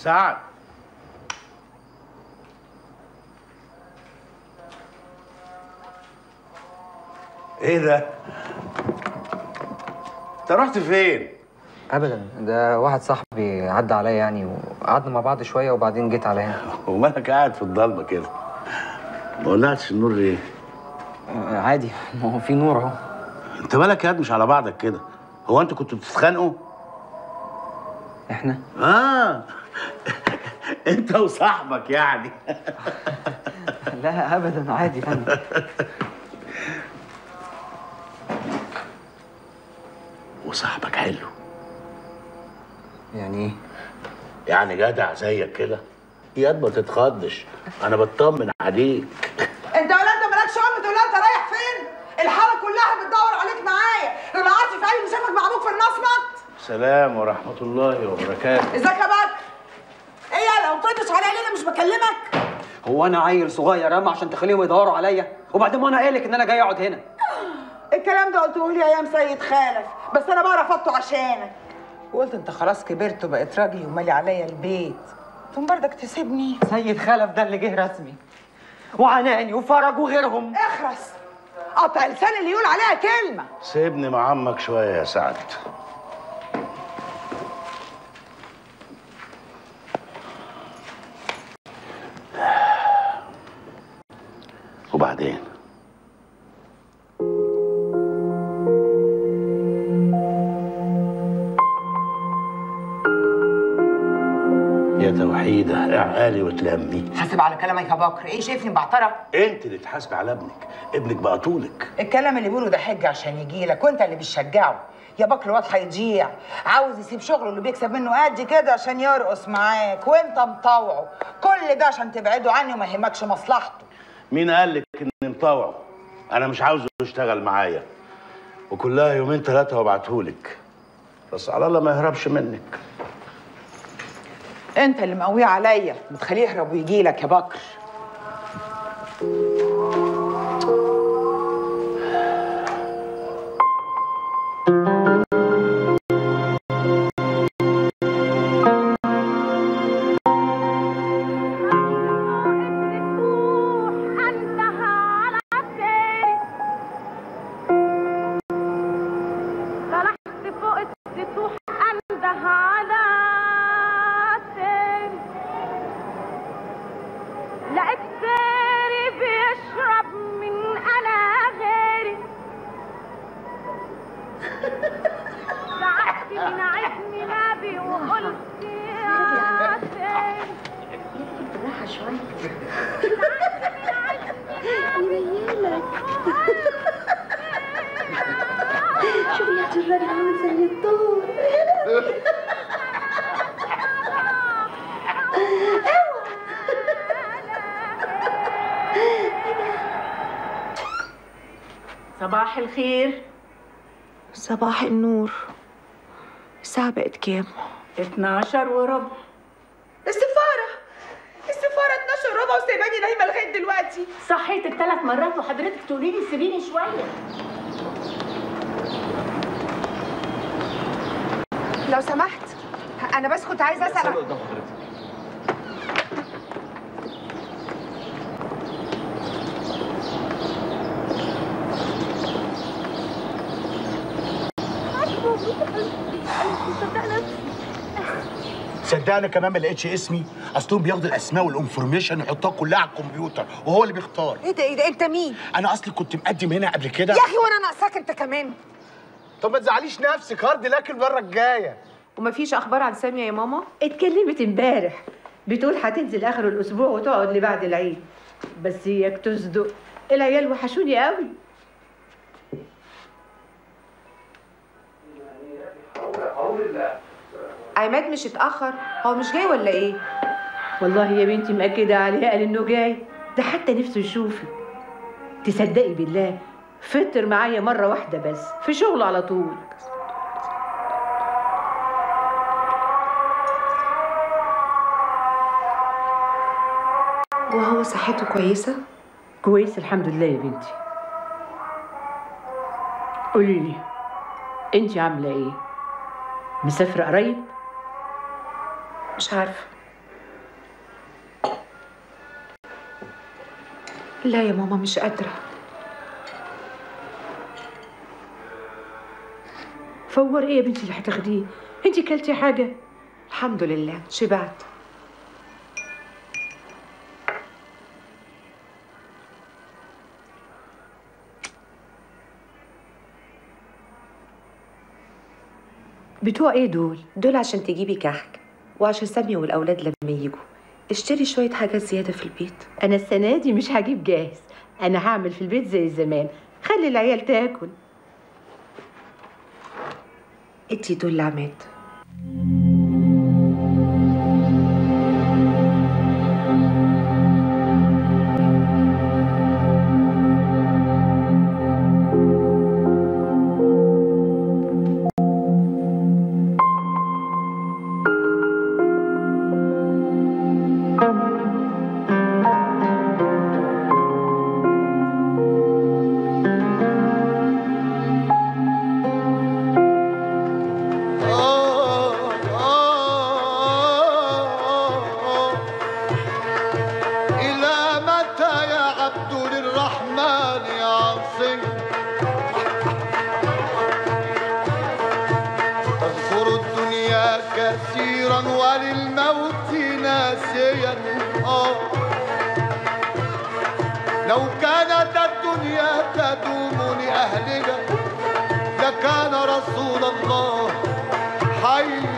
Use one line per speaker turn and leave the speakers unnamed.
سعد ايه ده؟ انت رحت فين؟
ابدا ده واحد صاحبي عدى عليا يعني وقعدنا مع بعض شويه وبعدين جيت على هنا
ومالك قاعد في الضلمه كده؟ ما ولعتش النور ليه؟
آه، عادي ما هو في نور اهو
انت مالك يا واد مش على بعضك كده؟ هو انتوا كنتوا بتتخانقوا؟
احنا
اه انت وصاحبك يعني
لا ابدا عادي يا فندم
وصاحبك حلو
يعني ايه
يعني جدع زيك كده ياد ما تتخضش انا بطمن عليك
انت ولا انت مالكش ام تقول لها انت رايح فين الحاره كلها بتدور عليك معايا لولا عاطف عيني شافك مع ابوك في المصمت
سلام ورحمه الله وبركاته
ازيك يا بكر ايه يالا ما بتردش عليا ليه انا مش بكلمك
هو انا عيل صغير اما عشان تخليهم يدوروا عليا وبعدين ما انا قايلك ان انا جاي اقعد هنا
الكلام ده قلته لي ايام سيد خالف بس انا بقى رفضته عشانك وقلت انت خلاص كبرت وبقيت راجل ومالي عليا البيت ثم برضك تسيبني
سيد خلف ده اللي جه رسمي وعناني وفرج وغيرهم
اخرس قطع لسان اللي يقول عليها كلمه
سيبني مع عمك شويه يا سعد وبعدين يا توحيدة اعقالي وتلمي
حاسب على كلامك يا بكر ايه شايفني بعترة
انت اللي تحاسبي على ابنك ابنك بقى طولك
الكلام اللي بيقوله ده حجه عشان يجي لك وانت اللي بتشجعه يا بكر الواد هيضيع عاوز يسيب شغله اللي بيكسب منه قد كده عشان يرقص معاك وانت مطوعه كل ده عشان تبعده عني وما يهمكش مصلحته
مين قال لك اني مطوعه انا مش عاوزه يشتغل معايا وكلها يومين ثلاثه وابعتهولك بس على الله ما يهربش منك
انت اللي مقويه عليا بتخليه يهرب ويجي لك يا بكر
طلعت فوق السطوح انده على سيري لقيت سيري بيشرب من انا غيري زعقت من عزمي نبي وقلت يا سيري
بالراحة شوية شوفي يا اختي الراجل عامل زي الدور
صباح الخير
صباح النور الساعة بقت كام؟
12 وربع
السفاره السفاره 12 ربع وسايباني نايمه لغايه دلوقتي
صحيتك ثلاث مرات وحضرتك تقولي لي سيبيني شويه
لو سمحت أنا بس كنت عايزة أسأل
قدام حضرتك
صدقني كمان ما لقيتش اسمي اصلهم بياخدوا الاسماء والانفورميشن يحطوها كلها على الكمبيوتر وهو اللي بيختار
إيه ده إيه ده أنت مين؟
انا اصلي كنت مقدم هنا قبل كده
يا أخي وأنا ناقصاك أنت كمان
طب ما تزعليش نفسك هارد لك المره الجايه
ومفيش اخبار عن ساميه يا ماما
اتكلمت امبارح بتقول هتنزل اخر الاسبوع وتقعد لبعد العيد بس اياك تصدق العيال وحشوني قوي
عماد مش اتاخر هو مش جاي ولا ايه
والله يا بنتي مأكدة عليه قال انه جاي ده حتى نفسه يشوفك تصدقي بالله فطر معايا مرة واحدة بس في شغله على طول
وهو صحته كويسه
كويس الحمد لله يا بنتي قولي لي انت عاملة ايه مسافرة قريب
مش عارفه لا يا ماما مش قادرة
فور ايه يا بنتي اللي هتاخديه انت كلتي حاجه
الحمد لله شبعت
بتوع ايه دول
دول عشان تجيبي كحك وعشان سامية والأولاد لما يجوا اشتري شوية حاجات زيادة في البيت
انا السنه دي مش هجيب جاهز انا هعمل في البيت زي زمان خلي العيال تاكل
ادي دول لعماد
إلى متى يا عبد للرحمن يا عاصي تذكر الدنيا كثيرا وللموت ناسيا آه. لو كانت الدنيا تدوم لأهلها لكان رسول الله حيا